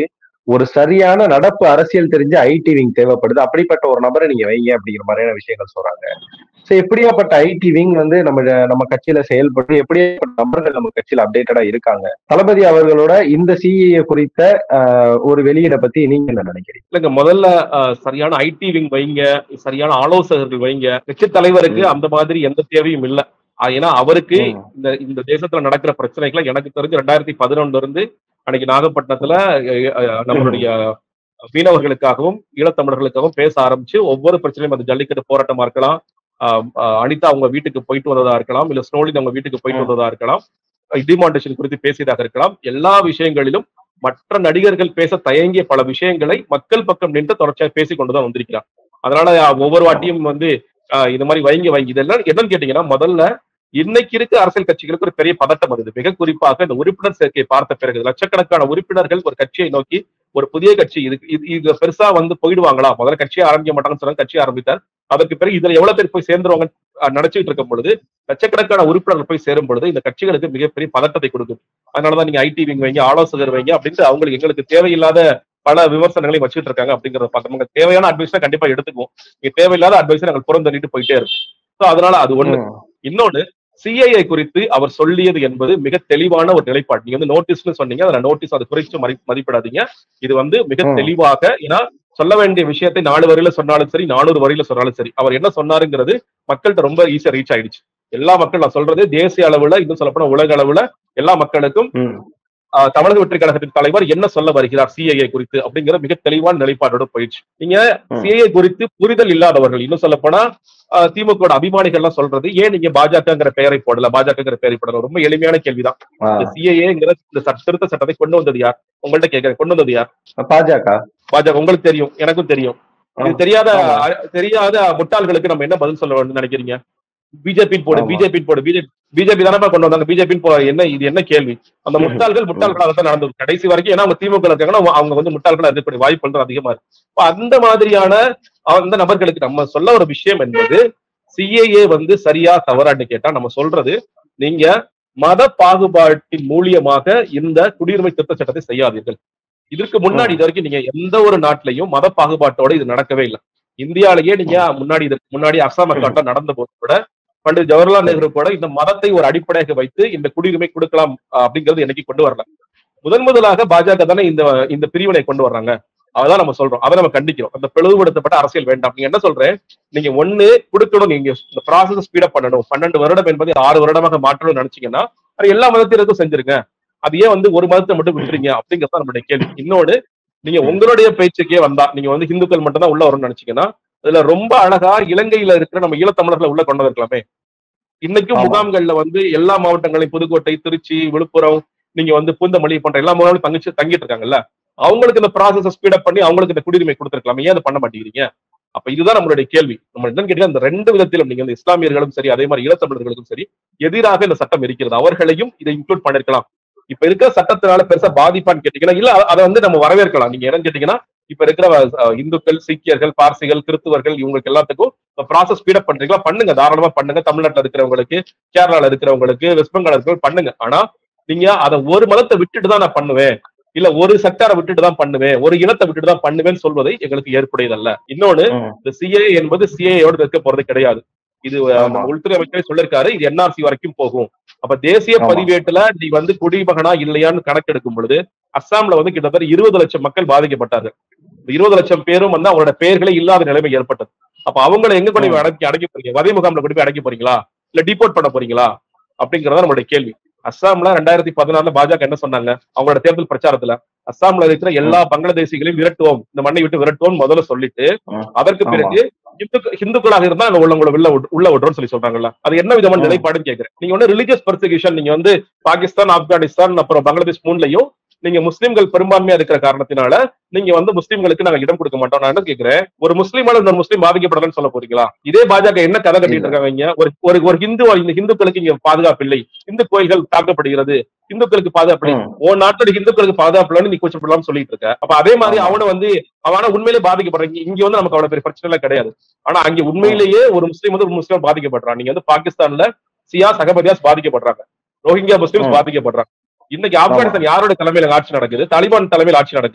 ஒரு சரியான நடப்பு அரசியல் தெரிஞ்ச ஐடி விங் தேவைப்படுது அப்படிப்பட்ட ஒரு நபரை நீங்க வைங்க அப்படிங்கிற மாதிரியான விஷயங்கள் சொல்றாங்க சோ எப்படியாப்பட்ட ஐடி விங் வந்து நம்ம நம்ம கட்சியில செயல்பட்டு எப்படியாப்பட்ட நபர்கள் நம்ம கட்சியில அப்டேட்டடா இருக்காங்க தளபதி அவர்களோட இந்த சிஏ குறித்த ஆஹ், ஒரு வெளியீடை பத்தி நீங்க என்ன நினைக்கிறீங்க இல்லைங்க முதல்ல அஹ், சரியான ஐடி விங் வைங்க சரியான ஆலோசகர்கள் வைங்க கட்சி தலைவருக்கு ம். அந்த மாதிரி எந்த தேவையும் இல்ல அஹ் ஏன்னா அவருக்கு ம். இந்த இந்த தேசத்துல நடக்கிற பிரச்சனைகளை எனக்கு தெரிஞ்சு ரெண்டாயிரத்தி பதினொன்னுல இருந்து அன்னைக்கு நாகப்பட்டினத்துல அஹ், அஹ், நம்மளுடைய மீனவர்களுக்காகவும் ஈழத்தமிழர்களுக்காகவும் பேச ஆரம்பிச்சு ஒவ்வொரு பிரச்சனையும் அது ஜல்லிக்கட்டு போராட்டமா இருக்கலாம் அஹ், அஹ், அனிதா அவங்க வீட்டுக்கு போயிட்டு வந்ததா இருக்கலாம் இல்ல ஸ்னோலின் அவங்க வீட்டுக்கு போயிட்டு ம். வந்ததா இருக்கலாம் டிமாண்டேஷன் குறித்து பேசியதாக இருக்கலாம் எல்லா விஷயங்களிலும் மற்ற நடிகர்கள் பேச தயங்கிய பல விஷயங்களை மக்கள் பக்கம் நின்று தொடர்ச்சியாக பேசிக் கொண்டுதான் வந்திருக்கிறார் அதனால அஹ், ஒவ்வொரு வாட்டியும் வந்து அஹ், இது மாதிரி வைங்க வைங்க இதெல்லாம் என்னன்னு கேட்டீங்கன்னா முதல்ல இன்னைக்கு இருக்க அரசியல் கட்சிகளுக்கு ஒரு பெரிய பதட்டம் வருது மிக குறிப்பாக இந்த உறுப்பினர் சேர்க்கையை பார்த்த பிறகு லட்சக்கணக்கான உறுப்பினர்கள் ஒரு கட்சியை நோக்கி ஒரு புதிய கட்சி இது இது இது பெருசா வந்து போயிடுவாங்களா முதல்ல கட்சியை ஆரம்பிக்க மாட்டாங்கன்னு சொன்னாங்க கட்சி ஆரம்பித்தார் அதற்கு பிறகு இதுல எவ்வளவு பேர் போய் சேர்ந்துருவாங்க நினைச்சிட்டு இருக்கும் பொழுது லட்சக்கணக்கான உறுப்பினர்கள் போய் சேரும் பொழுது இந்த கட்சிகளுக்கு மிகப்பெரிய பதட்டத்தை கொடுக்கும் அதனாலதான் நீங்க ஐடி விங் வைங்க ஆலோசகர் வைங்க அப்படின்ட்டு அவங்களுக்கு எங்களுக்கு தேவையில்லாத பல விமர்சனங்களை வச்சுட்டு இருக்காங்க அப்படிங்கறத பார்க்க நமக்கு தேவையான அட்வைஸ் கண்டிப்பா எடுத்துக்குவோம் இங்க தேவையில்லாத அட்வைஸ் நாங்கள் புறந்தள்ளிட்டு போயிட்டே இருக்கும் சோ அதனால அது ஒண்ணு ம். இன்னொன்னு சிஐஏ குறித்து அவர் சொல்லியது என்பது மிக தெளிவான ஒரு நிலைப்பாடு நீங்க வந்து நோட்டீஸ்னு சொன்னீங்க அதுல நோட்டீஸ் அதை குறிச்சு மதி- மதிப்பிடாதீங்க இது வந்து மிக ம். தெளிவாக ஏன்னா சொல்ல வேண்டிய விஷயத்தை நாலு வரியில சொன்னாலும் சரி நானூறு வரியில சொன்னாலும் சரி அவர் என்ன சொன்னாருங்கிறது மக்கள்கிட்ட ரொம்ப ஈஸியா ரீச் ஆயிடுச்சு எல்லா மக்கள் நான் சொல்றது தேசிய அளவுல இன்னும் சொல்லப்போனா உலக அளவுல எல்லா மக்களுக்கும் ம். ஆஹ், தமிழக வெற்றி கழகத்தின் தலைவர் என்ன சொல்ல வருகிறார் சிஐஏ குறித்து அப்படிங்கிற மிக தெளிவான நிலைப்பாடோட போயிடுச்சு நீங்க ம். சிஐஏ குறித்து புரிதல் இல்லாதவர்கள் இன்னும் சொல்ல போனா திமுக அபிமானிகள் எல்லாம் சொல்றது ஏன் நீங்க பாஜகங்கிற பெயரை போடல பாஜகங்கிற பெயரை போடல ரொம்ப எளிமையான கேள்விதான் ஆ. இந்த சிஏஏங்கிற இந்த சட்ட- திருத்த சட்டத்தை கொண்டு வந்தது யார் உங்கள்ட்ட கேட்கிறேன் கொண்டு வந்தது யார் பாஜக பாஜக உங்களுக்கு தெரியும் எனக்கும் தெரியும் இது ஆ. தெரியாத ஆமா. அ- தெரியாத முட்டாள்களுக்கு நம்ம என்ன பதில் சொல்ல வேண்டும் நினைக்கிறீங்க பிஜேபி போடு ஆமா. பிஜேபி போடு பிஜேபி பிஜேபி தானப்பா கொண்டு வந்தாங்க பிஜேபி என்ன இது என்ன கேள்வி அந்த முட்டாள்கள் முட்டாள்களாக தான் நடந்தது கடைசி வரைக்கும் ஏன்னா அவங்க திமுக இருக்காங்கன்னா அவங்க- அவங்க வந்து முட்டாள்களா இருக்கக்கூடிய வாய்ப்புகள் அதிகமா இருக்கு அப்ப அந்த மாதிரியான அந்த நபர்களுக்கு நம்ம சொல்ல ஒரு விஷயம் என்பது சிஏஏ வந்து சரியா தவறான்னு கேட்டா நம்ம சொல்றது நீங்க மத பாகுபாட்டின் மூலியமாக இந்த குடியுரிமை திருத்த சட்டத்தை செய்யாதீர்கள் இதற்கு முன்னாடி இது வரைக்கும் நீங்க எந்த ஒரு நாட்டிலையும் மத பாகுபாட்டோட இது நடக்கவே இல்லை இந்தியாலேயே நீங்க முன்னாடி இதற்கு முன்னாடி அசாம் அக்காட்டம் நடந்த போது கூட பண்டிட் ஜவஹர்லால் நேரு கூட இந்த மதத்தை ஒரு அடிப்படையாக வைத்து இந்த குடியுரிமை கொடுக்கலாம் அஹ், அப்படிங்கிறது என்னைக்கு கொண்டு வரல முதன் முதலாக பாஜக தானே இந்த இந்த பிரிவினை கொண்டு வர்றாங்க அதான் நம்ம சொல்றோம் அதை நம்ம கண்டிக்கிறோம் அந்த பிளவுபடுத்தப்பட்ட அரசியல் வேண்டாம் நீங்க என்ன சொல்றேன் நீங்க ஒண்ணு கொடுக்கணும் நீங்க இந்த ப்ராசஸ் ஸ்பீடப் பண்ணணும் பன்னெண்டு வருடம் என்பதை ஆறு வருடமாக மாற்றணும்னு நினைச்சீங்கன்னா அது எல்லா மதத்தினருக்கும் செஞ்சிருங்க அது ஏன் வந்து ஒரு மதத்தை மட்டும் விட்டுறீங்க அப்படிங்கறத நம்மளுடைய கேள்வி இன்னொன்னு நீங்க உங்களுடைய பேச்சுக்கே வந்தா நீங்க வந்து இந்துக்கள் மட்டும் தான் உள்ள வரும்னு நினைச்சீங்கன்னா அதுல ரொம்ப அழகா இலங்கையில இருக்கிற நம்ம ஈழத்தமிழர்களை உள்ள கொண்டு வந்திருக்கலாமே இன்னைக்கும் ஆமா. முகாம்கள்ல வந்து எல்லா மாவட்டங்களையும் புதுக்கோட்டை திருச்சி விழுப்புரம் நீங்க வந்து பூந்தமல்லி போன்ற எல்லா மாவட்டங்களும் தங்கிச்சு தங்கிட்டு இருக்காங்கல்ல அவங்களுக்கு இந்த ப்ராசஸ் ஸ்பீடப் பண்ணி அவங்களுக்கு இந்த குடியுரிமை கொடுத்துருக்கலாமே ஏன் அதை பண்ண மாட்டேங்கிறீங்க அப்ப இதுதான் நம்மளுடைய கேள்வி நம்ம என்னன்னு கேட்டீங்கன்னா இந்த ரெண்டு விதத்திலும் நீங்க இந்த இஸ்லாமியர்களும் சரி அதே மாதிரி ஈழத்தமிழர்களுக்கும் சரி எதிராக இந்த சட்டம் இருக்கிறது அவர்களையும் இதை இன்க்ளூட் பண்ணிருக்கலாம் இப்ப இருக்கிற சட்டத்தினால பெருசா பாதிப்பான்னு கேட்டீங்கன்னா இல்ல அதை வந்து நம்ம வரவேற்கலாம் நீங்க என்னன்னு கேட்டீங்கன்னா இப்ப இருக்கிற அஹ், இந்துக்கள் சீக்கியர்கள் பார்சிகள் கிறிஸ்துவர்கள் இவங்களுக்கு எல்லாத்துக்கும் ப்ராசஸ் ஸ்பீடப் பண்றீங்களா பண்ணுங்க தாராளமா பண்ணுங்க தமிழ்நாட்டுல இருக்கிறவங்களுக்கு கேரளால இருக்கிறவங்களுக்கு வெஸ்ட் பெங்கால் இருக்கிறவங்க பண்ணுங்க ஆனா நீங்க அதை ஒரு மதத்தை விட்டுட்டு தான் நான் பண்ணுவேன் இல்ல ஒரு செக்டாரை விட்டுட்டு தான் பண்ணுவேன் ஒரு இனத்தை விட்டுட்டு தான் பண்ணுவேன்னு சொல்வதை எங்களுக்கு ஏற்புடையதல்ல இன்னொன்னு ம். இந்த சிஏ என்பது சிஏயோட இருக்க போறது கிடையாது இது அஹ், ஆமா. நம்ம உள்துறை அமைச்சரே சொல்லிருக்காரு இது என்ஆர்சி வரைக்கும் போகும் அப்ப தேசிய ஆமா. பதிவேட்டுல நீ வந்து குடிமகனா இல்லையான்னு கணக்கெடுக்கும் பொழுது அஸ்ஸாம்ல வந்து கிட்டத்தட்ட இருபது லட்சம் மக்கள் பாதிக்கப்பட்டார்கள் இந்த இருபது லட்சம் பேரும் வந்து அவங்களோட பெயர்களே இல்லாத நிலைமை ஏற்பட்டது அப்ப அவங்களை எங்க கொண்டு போய் அடக்கி அடக்கி போறீங்க வதை முகாம்ல கொண்டு போய் அடக்கி போறீங்களா இல்ல டிபோர்ட் பண்ண போறீங்களா அப்படிங்கறத நம்மளுடைய கேள்வி அஸ்ஸாம்ல ரெண்டாயிரத்தி பதினாறுல பாஜக என்ன சொன்னாங்க அவங்களோட தேர்தல் பிரச்சாரத்துல அஸ்ஸாம்ல இருக்கிற எல்லா பங்களாதேசிகளையும் விரட்டுவோம் இந்த மண்ணை விட்டு விரட்டுவோம் முதல்ல சொல்லிட்டு ம். அதற்கு ஆமா. பிறகு இந்து இந்துக்களாக இருந்தா அங்க உள்ளவங்களை உள்ள விட்டு- உள்ள விட்டுறோம்னு சொல்லி சொல்றாங்கல்ல அது என்ன விதமான ம். நிலைப்பாடுன்னு கேக்குறேன் நீங்க வந்து ரிலிஜியஸ் பர்சிகியூஷன் நீங்க வந்து பாகிஸ்தான் ஆப்கானிஸ்தான் அப்புறம் பங்களாதேஷ் மூணுலயும் நீங்க முஸ்லிம்கள் பெரும்பான்மையா இருக்கிற காரணத்தினால நீங்க வந்து முஸ்லிம்களுக்கு நாங்க இடம் கொடுக்க மாட்டோம் நான் என்ன கேக்குறேன் ஒரு முஸ்லீமால இன்னொரு முஸ்லீம் பாதிக்கப்படலன்னு சொல்ல போறீங்களா இதே பாஜக என்ன கதை கட்டிட்டு இருக்காங்க இங்க? ஒரு ஒரு ஒரு ஹிந்து இந்த ஹிந்துக்களுக்கு இங்க பாதுகாப்பு இல்லை இந்து கோயில்கள் தாக்கப்படுகிறது இந்துக்களுக்கு பாதுகாப்பு இல்லை ம். உன் நாட்டோட இந்துக்களுக்கு பாதுகாப்பு இல்லைன்னு நீ கூச்சப்படலாம்னு சொல்லிட்டு இருக்க அப்ப அதே மாதிரி ஆமா. அவனை வந்து அவன உண்மையிலே பாதிக்கப்படுறாங்க இங்க வந்து நமக்கு அவ்வளவு பெரிய பிரச்சனை எல்லாம் கிடையாது ஆனா அங்க உண்மையிலேயே ஒரு முஸ்லீம் வந்து ஒரு முஸ்லீம் பாதிக்கப்படுறான் நீங்க வந்து பாகிஸ்தான்ல சியா சகபதியாஸ் பாதிக்கப்படுறாங்க ரோஹிங்கியா முஸ்லிம்ஸ் ம். பாதிக்கப்படுறாங்க இன்னைக்கு ஆப்கானிஸ்தான் யாரோட தலைமையில ஆட்சி நடக்குது தாலிபான் தலைமையில் ஆட்சி நடக்குது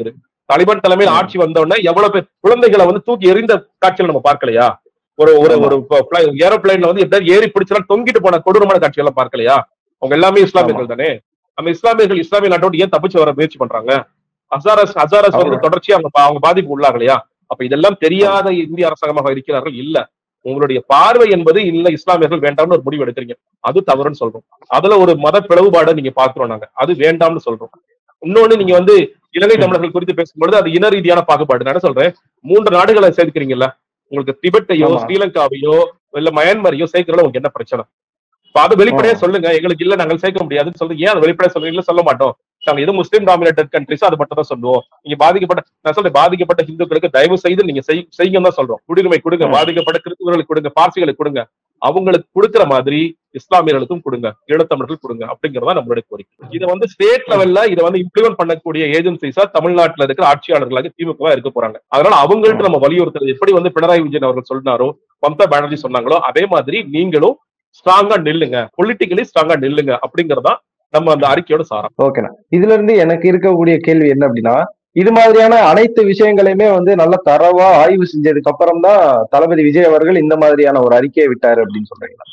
தாலிபான் தலைமையில் ஆட்சி வந்த உடனே எவ்வளவு பேர் குழந்தைகளை வந்து தூக்கி எறிந்த காட்சிகள் நம்ம பார்க்கலையா ஒரு ஒரு ஒரு ஏரோப்ளைன்ல வந்து எப்படியாவது ஏறி பிடிச்சலாம் தொங்கிட்டு போன கொடூரமான காட்சிகள் பார்க்கலையா அவங்க எல்லாமே இஸ்லாமியர்கள் தானே அந்த இஸ்லாமியர்கள் இஸ்லாமிய நாட்டோடு ஏன் தப்பிச்சு வர முயற்சி பண்றாங்க ஹசாரஸ் ஹசாரஸ் வந்து ஆமா. தொடர்ச்சியா அவங்க பா- அவங்க பாதிப்பு உள்ளாகலையா அப்ப இதெல்லாம் தெரியாத இந்திய அரசாங்கமாக இருக்கிறார்கள் இல்ல உங்களுடைய பார்வை என்பது இல்ல இஸ்லாமியர்கள் வேண்டாம்னு ஒரு முடிவு எடுக்கிறீங்க அது தவறுன்னு சொல்றோம் அதுல ஒரு மத பிளவுபாடை நீங்க பாக்குறோம் நாங்க அது வேண்டாம்னு சொல்றோம் இன்னொன்னு நீங்க வந்து இலங்கை தமிழர்கள் குறித்து பேசும்பொழுது அது இன ரீதியான பாகுபாடு நான் என்ன சொல்றேன் மூன்று நாடுகளை சேர்க்கிறீங்கல்ல உங்களுக்கு திபெட்டையோ ஆமா. ஸ்ரீலங்காவையோ இல்ல மயன்மாரையோ சேர்க்கறதுல உங்களுக்கு என்ன பிரச்சனை இப்ப அது வெளிப்படையா ஆ. சொல்லுங்க எங்களுக்கு இல்ல நாங்கள் சேர்க்க முடியாதுன்னு சொல்லுங்க ஏன் அது வெளிப்படையா சொல்றீங்க சொல்ல மாட்டோம் நாங்க எது முஸ்லீம் டாமினேட்டட் கண்ட்ரிஸ் அது மட்டும் தான் சொல்லுவோம் நீங்க பாதிக்கப்பட்ட நான் சொல்றேன் பாதிக்கப்பட்ட இந்துக்களுக்கு தயவு செய்து நீங்க செய்- செய்யுங்க தான் சொல்றோம் குடியுரிமை கொடுங்க ம். பாதிக்கப்பட்ட கிறிஸ்துவர்களுக்கு கொடுங்க பார்சிகளுக்கு கொடுங்க அவங்களுக்கு கொடுக்கிற மாதிரி இஸ்லாமியர்களுக்கும் கொடுங்க ஈழத்தமிழர்கள் கொடுங்க அப்படிங்கறதா நம்மளுடைய கோரிக்கை இதை வந்து ஸ்டேட் லெவல்ல இதை வந்து இம்ப்ளிமெண்ட் பண்ணக்கூடிய ஏஜென்சிஸா தமிழ்நாட்டுல இருக்கிற ஆட்சியாளர்களாக திமுக இருக்க போறாங்க அதனால அவங்கள்ட்ட நம்ம வலியுறுத்துறது எப்படி வந்து பினராயி விஜயன் அவர்கள் சொன்னாரோ மம்தா பானர்ஜி சொன்னாங்களோ அதே மாதிரி நீங்களும் ஸ்ட்ராங்கா நில்லுங்க பொலிட்டிக்கலி ஸ்ட்ராங்கா நில்லுங்க அப்படிங்கறதா நம்ம அந்த அறிக்கையோட சாரம் ஓகேண்ணா இதுல இருந்து எனக்கு இருக்கக்கூடிய கேள்வி என்ன அப்படின்னா இது மாதிரியான அனைத்து விஷயங்களையுமே வந்து நல்ல தரவா ஆய்வு செஞ்சதுக்கு அப்புறம் தான் தளபதி விஜய் அவர்கள் இந்த மாதிரியான ஒரு அறிக்கையை விட்டாரு அப்படின்னு சொல்றீங்களா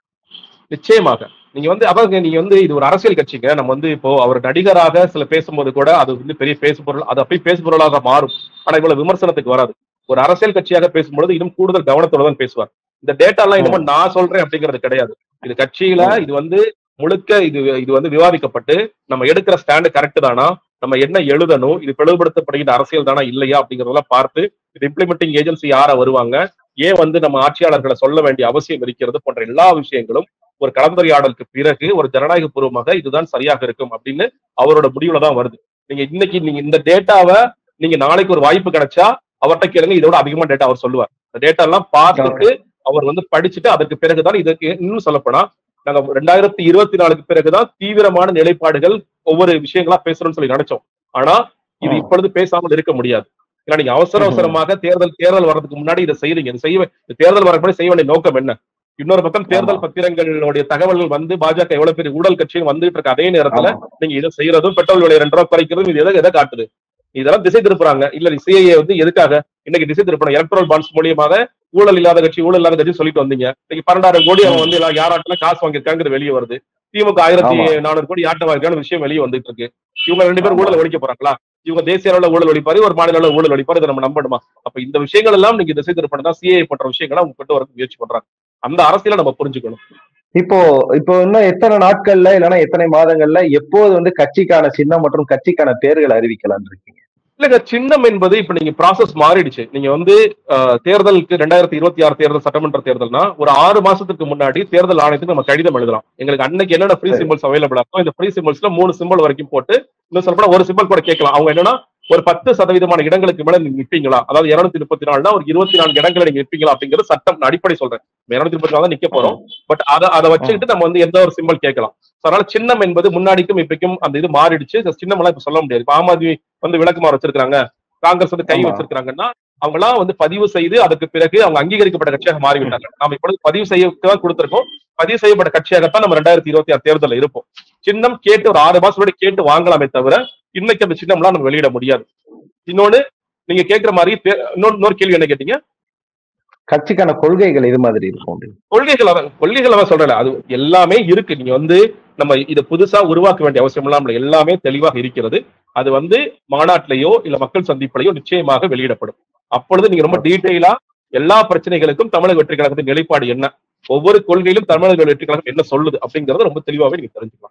நிச்சயமாக நீங்க வந்து அதாவது நீங்க வந்து இது ஒரு அரசியல் கட்சிங்க நம்ம வந்து இப்போ அவர் நடிகராக சில பேசும்போது கூட அது வந்து பெரிய பேசுபொருள் அது அப்படியே பேசுபொருளாக மாறும் ஆனா இவ்வளவு விமர்சனத்துக்கு வராது ஒரு அரசியல் கட்சியாக பேசும்பொழுது இன்னும் கூடுதல் கவனத்தோட தான் பேசுவார் இந்த டேட்டா எல்லாம் என்னமோ நான் சொல்றேன் அப்படிங்கிறது கிடையாது இது கட்சியில இது வந்து முழுக்க இது இது வந்து விவாதிக்கப்பட்டு நம்ம எடுக்கிற ஸ்டாண்டு கரெக்ட் தானா நம்ம என்ன எழுதணும் இது பிளவுபடுத்தப்படுகிற அரசியல் தானா இல்லையா அப்படிங்கறதெல்லாம் பார்த்து இது இம்ப்ளிமெண்டிங் ஏஜென்சி யாரா வருவாங்க ஏன் வந்து நம்ம ஆட்சியாளர்களை சொல்ல வேண்டிய அவசியம் இருக்கிறது போன்ற எல்லா விஷயங்களும் ஒரு கலந்துரையாடலுக்கு பிறகு ஒரு ஜனநாயக பூர்வமாக இதுதான் சரியாக இருக்கும் அப்படின்னு அவரோட முடிவுல தான் வருது நீங்க இன்னைக்கு நீங்க இந்த டேட்டாவை நீங்க நாளைக்கு ஒரு வாய்ப்பு கிடைச்சா அவர்கிட்ட கேளுங்க இதோட அதிகமா டேட்டா அவர் சொல்லுவார் இந்த டேட்டா எல்லாம் பார்த்துட்டு அவர் வந்து படிச்சுட்டு அதற்கு பிறகுதான் இதுக்கு இன்னும் சொல்லப்போனா நாங்க ரெண்டாயிரத்தி இருபத்தி நாலுக்கு பிறகுதான் தீவிரமான நிலைப்பாடுகள் ஒவ்வொரு விஷயங்களா பேசுறோம்னு சொல்லி நினைச்சோம் ஆனா இது ஆ. இப்பொழுது பேசாமல் இருக்க முடியாது ஏன்னா நீங்க அவசர ம்ஹும். அவசரமாக தேர்தல் தேர்தல் வர்றதுக்கு முன்னாடி இதை செய்றீங்க இது செய்ய இந்த தேர்தல் வரக்கு முன்னாடி செய்ய வேண்டிய நோக்கம் என்ன இன்னொரு பக்கம் தேர்தல் ஆமா. பத்திரங்களுடைய தகவல்கள் வந்து பாஜக எவ்வளவு பெரிய ஊழல் கட்சின்னு வந்துட்டு இருக்க அதே நேரத்துல ஆமா. நீங்க இதை செய்யறதும் பெட்ரோல் விலை ரெண்டு ரூபாய் குறைக்கிறதும் இது எதை எதை காட்டுது இதெல்லாம் திசை திருப்புறாங்க இல்ல சிஐஏ வந்து எதுக்காக இன்னைக்கு திசை திருப்பணும் எலக்ட்ரல் பாண்ட்ஸ் மூலியமாக ஊழல் இல்லாத கட்சி ஊழல் இல்லாத கட்சி சொல்லிட்டு வந்தீங்க இன்னைக்கு பன்னெண்டாயிரம் கோடி அவன் வந்து எல்லாம் யாராட்டெல்லாம் காசு வாங்கியிருக்காங்கிறது வெளியே வருது திமுக ஆயிரத்தி ஆமா. நானூறு கோடி யாட்ட வாங்கிருக்கான விஷயம் வெளியே வந்துட்டு இருக்கு இவங்க ரெண்டு பேரும் ஆமா. ஊழல் ஒழிக்க போறாங்களா இவங்க தேசிய அளவுல ஊழல் ஒழிப்பாரு ஒரு மாநில அளவுல ஊழல் ஒழிப்பாரு இதை நம்ம நம்பணுமா அப்ப இந்த விஷயங்கள் எல்லாம் நீங்க திசை திருப்பணும் தான் சிஏ போன்ற விஷயங்களை அவங்க கொண்டு வர முயற்சி பண்றாங்க அந்த அரசியலை நம்ம புரிஞ்சுக்கணும் இப்போ இப்போ இன்னும் எத்தனை நாட்கள்ல இல்லைன்னா எத்தனை மாதங்கள்ல எப்போது வந்து கட்சிக்கான சின்னம் மற்றும் கட்சிக்கான பேர்கள் அறிவிக்கலாம் இருக்கீங்க இல்லங்க சின்னம் என்பது இப்ப நீங்க ப்ராசஸ் மாறிடுச்சு நீங்க வந்து அஹ், தேர்தலுக்கு ரெண்டாயிரத்தி இருபத்தி ஆறு தேர்தல் சட்டமன்ற தேர்தல்னா ஒரு ஆறு மாசத்துக்கு முன்னாடி தேர்தல் ஆணையத்துக்கு நம்ம கடிதம் எழுதலாம் எங்களுக்கு அன்னைக்கு என்னென்ன ஃப்ரீ சரி. சிம்பிள்ஸ் அவைலபிளா இருக்கோ இந்த ஃப்ரீ சிம்பிள்ஸ்ல மூணு சிம்பிள் வரைக்கும் போட்டு இன்னும் சொல்லப்போனா ஒரு சிம்பிள் கூட கேட்கலாம் அவங்க என்னன்னா ஒரு பத்து சதவீதமான இடங்களுக்கு மேல நீங்க நிப்பீங்களா அதாவது இருநூத்தி முப்பத்தி நாலுனா ஒரு இருபத்தி நான்கு இடங்களை நீங்க நிப்பீங்களா அப்படிங்கிறது சட்டம் நான் அடிப்படை சொல்றேன் இருநூத்தி முப்பத்தி நாலு தான் நிக்க போறோம் பட் அதை அதை வச்சுக்கிட்டு நம்ம வந்து எந்த ஒரு சிம்பிள் கேட்கலாம் So, அதனால சின்னம் என்பது முன்னாடிக்கும் இப்பைக்கும் அந்த இது மாறிடுச்சு இந்த சின்னம் எல்லாம் இப்ப சொல்ல முடியாது இப்ப ஆம் ஆத்மி வந்து விளக்குமாறு வச்சிருக்காங்க காங்கிரஸ் வந்து கை ஆமா. வச்சிருக்காங்கன்னா அவங்க எல்லாம் வந்து பதிவு செய்து அதுக்கு பிறகு அவங்க அங்கீகரிக்கப்பட்ட கட்சியாக மாறிவிட்டாங்க நாம இப்பொழுது பதிவு செய்ய தான் கொடுத்திருக்கோம் பதிவு செய்யப்பட்ட கட்சியாகத்தான் நம்ம ரெண்டாயிரத்தி இருபத்தி ஆறு தேர்தலில் இருப்போம் சின்னம் கேட்டு ஒரு ஆறு மாசம் முன்னாடி கேட்டு வாங்கலாமே தவிர இன்னைக்கு அந்த சின்னம்லாம் நம்ம வெளியிட முடியாது இன்னொன்னு நீங்க கேட்கிற மாதிரி தே- இன்னொரு இன்னொரு கேள்வி என்ன கேட்டீங்க கட்சிக்கான கொள்கைகள் இது மாதிரி இருக்கும் அப்படின்னு. கொள்கைகள் அதான் கொள்கைகள் அதான் சொல்றேன் அது எல்லாமே இருக்கு நீங்க வந்து நம்ம இதை புதுசா உருவாக்க வேண்டிய அவசியம் இல்லாமல் எல்லாமே தெளிவாக இருக்கிறது அது வந்து மாநாட்டிலேயோ இல்ல மக்கள் சந்திப்பிலேயோ நிச்சயமாக வெளியிடப்படும் அப்பொழுது நீங்க ரொம்ப டீட்டெயிலா எல்லா பிரச்சனைகளுக்கும் தமிழக வெற்றி கழகத்தின் நிலைப்பாடு என்ன ஒவ்வொரு கொள்கையிலும் தமிழக வெற்றி கழகம் என்ன சொல்லுது அப்படிங்கறத ரொம்ப தெளிவாவே நீங்க தெரிஞ்சுக்கலாம்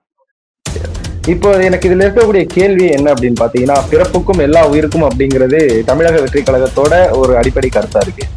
இப்போ எனக்கு இதுல இருக்கக்கூடிய கேள்வி என்ன அப்படின்னு பாத்தீங்கன்னா பிறப்புக்கும் எல்லா உயிருக்கும் அப்படிங்கிறது தமிழக வெற்றி கழகத்தோட ஒரு அடிப்படை கருத்தா இருக்கு